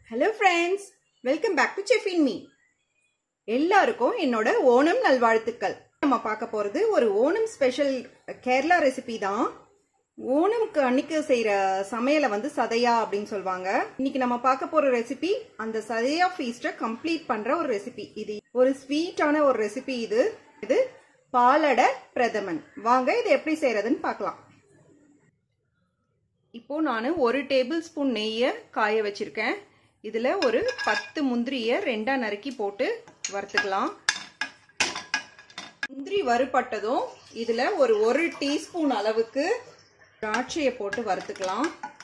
Hello friends welcome back to chef in me எல்லாருக்கும் என்னோட ஓணம் நல்வாழ்த்துக்கள் நம்ம பார்க்க போகிறது ஒரு ஓணம் ஸ்பெஷல் கேரளா ரெசிபி தான் ஓணம்க்கு அன்னைக்கு செய்கிற சமையலை வந்து சதையா அப்படின்னு சொல்லுவாங்க இன்னைக்கு நம்ம பார்க்க போகிற ரெசிபி அந்த சதையா ஃபீஸ்ட்டை கம்ப்ளீட் பண்ணுற ஒரு ரெசிபி இது ஒரு ஸ்வீட்டான ஒரு ரெசிபி இது இது பாலடை பிரதமன் வாங்க இது எப்படி செய்யறதுன்னு பார்க்கலாம் இப்போ நான் ஒரு டேபிள் ஸ்பூன் நெய்யை காய வச்சிருக்கேன் இதில் ஒரு பத்து முந்திரியை ரெண்டாக நறுக்கி போட்டு வறுத்துக்கலாம் முந்திரி வறுபட்டதும் இதில் ஒரு ஒரு டீஸ்பூன் அளவுக்கு திராட்சையை போட்டு வறுத்துக்கலாம்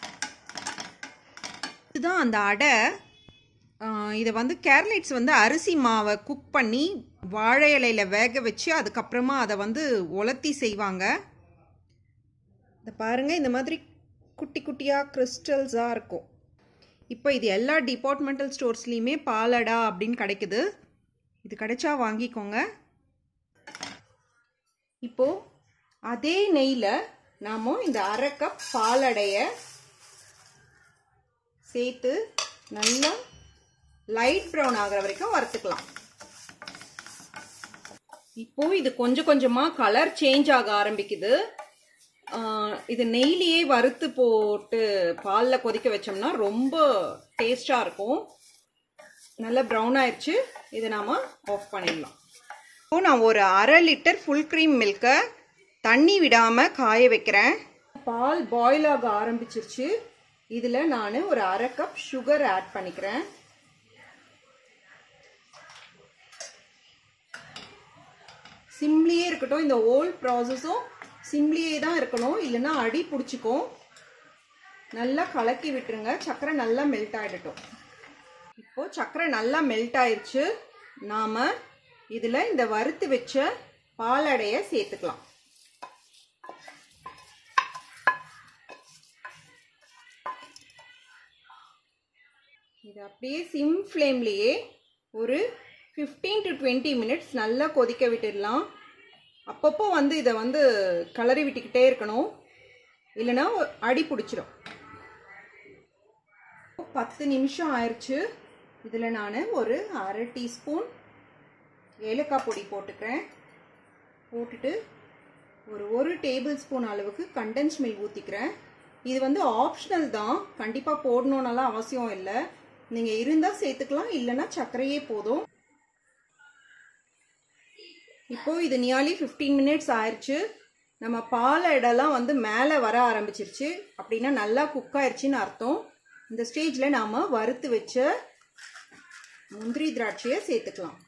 இதுதான் அந்த அடை இதை வந்து கேரளைட்ஸ் வந்து அரிசி மாவை குக் பண்ணி வாழை இலையில் வேக வச்சு அதுக்கப்புறமா அதை வந்து உலர்த்தி செய்வாங்க இதை பாருங்கள் இந்த மாதிரி குட்டி குட்டியாக கிறிஸ்டல்ஸாக இருக்கும் இப்போ இது எல்லா டிபார்ட்மெண்டல் ஸ்டோர்ஸ்லேயுமே பாலடா அப்படின்னு கிடைக்குது இது கிடைச்சா வாங்கிக்கோங்க இப்போது அதே நெய்யில் நாம் இந்த அரை கப் பாலடையை சேர்த்து நல்லா லைட் ப்ரௌன் ஆகிற வரைக்கும் வறுத்துக்கலாம் இப்போ இது கொஞ்சம் கொஞ்சமாக கலர் சேஞ்ச் ஆக ஆரம்பிக்குது இது நெய்லியே வறுத்து போட்டு பாலில் கொதிக்க வச்சோம்னா ரொம்ப டேஸ்டாக இருக்கும் நல்லா ப்ரௌன் ஆயிடுச்சு இதை நாம் ஆஃப் பண்ணிடலாம் இப்போ நான் ஒரு அரை லிட்டர் ஃபுல் க்ரீம் மில்கை தண்ணி விடாமல் காய வைக்கிறேன் பால் பாயில் ஆக ஆரம்பிச்சிருச்சு இதில் நான் ஒரு அரை கப் சுகர் ஆட் பண்ணிக்கிறேன் சிம்லியே இருக்கட்டும் இந்த ஓல் ப்ராசஸும் சிம்லியே தான் இருக்கணும் இல்லைன்னா அடி பிடிச்சிக்கும் நல்லா கலக்கி விட்டுருங்க சர்க்கரை நல்லா மெல்ட் ஆகிடட்டும் இப்போது சர்க்கரை நல்லா மெல்ட் ஆயிடுச்சு நாம் இதில் இந்த வறுத்து வச்ச பாலடையை சேர்த்துக்கலாம் இது அப்படியே சிம் ஃப்ளேம்லேயே ஒரு ஃபிஃப்டீன் டு டுவெண்ட்டி மினிட்ஸ் நல்லா கொதிக்க விட்டுடலாம் அப்பப்போ வந்து இதை வந்து கலரி விட்டுக்கிட்டே இருக்கணும் இல்லைன்னா அடி பிடிச்சிரும் பத்து நிமிஷம் ஆயிடுச்சு இதில் நான் ஒரு அரை டீஸ்பூன் ஏலக்காய் பொடி போட்டுக்கிறேன் போட்டுட்டு ஒரு ஒரு டேபிள் ஸ்பூன் அளவுக்கு கண்டென்ஸ் மில்க் ஊற்றிக்கிறேன் இது வந்து ஆப்ஷனல் தான் கண்டிப்பாக போடணுன்னெல்லாம் அவசியம் இல்லை நீங்கள் இருந்தால் சேர்த்துக்கலாம் இல்லைன்னா சர்க்கரையே போதும் இப்போ இது நியர்லி ஃபிஃப்டீன் மினிட்ஸ் ஆயிடுச்சு நம்ம பால் இடம்லாம் வந்து மேலே வர ஆரம்பிச்சிருச்சு அப்படின்னா நல்லா குக் ஆயிடுச்சின்னு அர்த்தம் இந்த ஸ்டேஜில் நாம் வறுத்து வச்ச முந்திரி திராட்சையை சேர்த்துக்கலாம்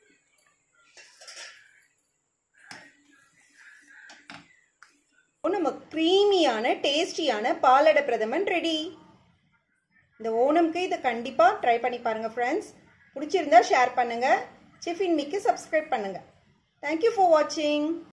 நம்ம க்ரீமியான டேஸ்டியான பாலடை பிரதமன் ரெடி இந்த ஓணம்க்கு இதை கண்டிப்பாக ட்ரை பண்ணி பாருங்கள் ஃப்ரெண்ட்ஸ் பிடிச்சிருந்தா ஷேர் பண்ணுங்கள் செஃபின் மீக்கு சப்ஸ்கிரைப் பண்ணுங்கள் Thank you for watching.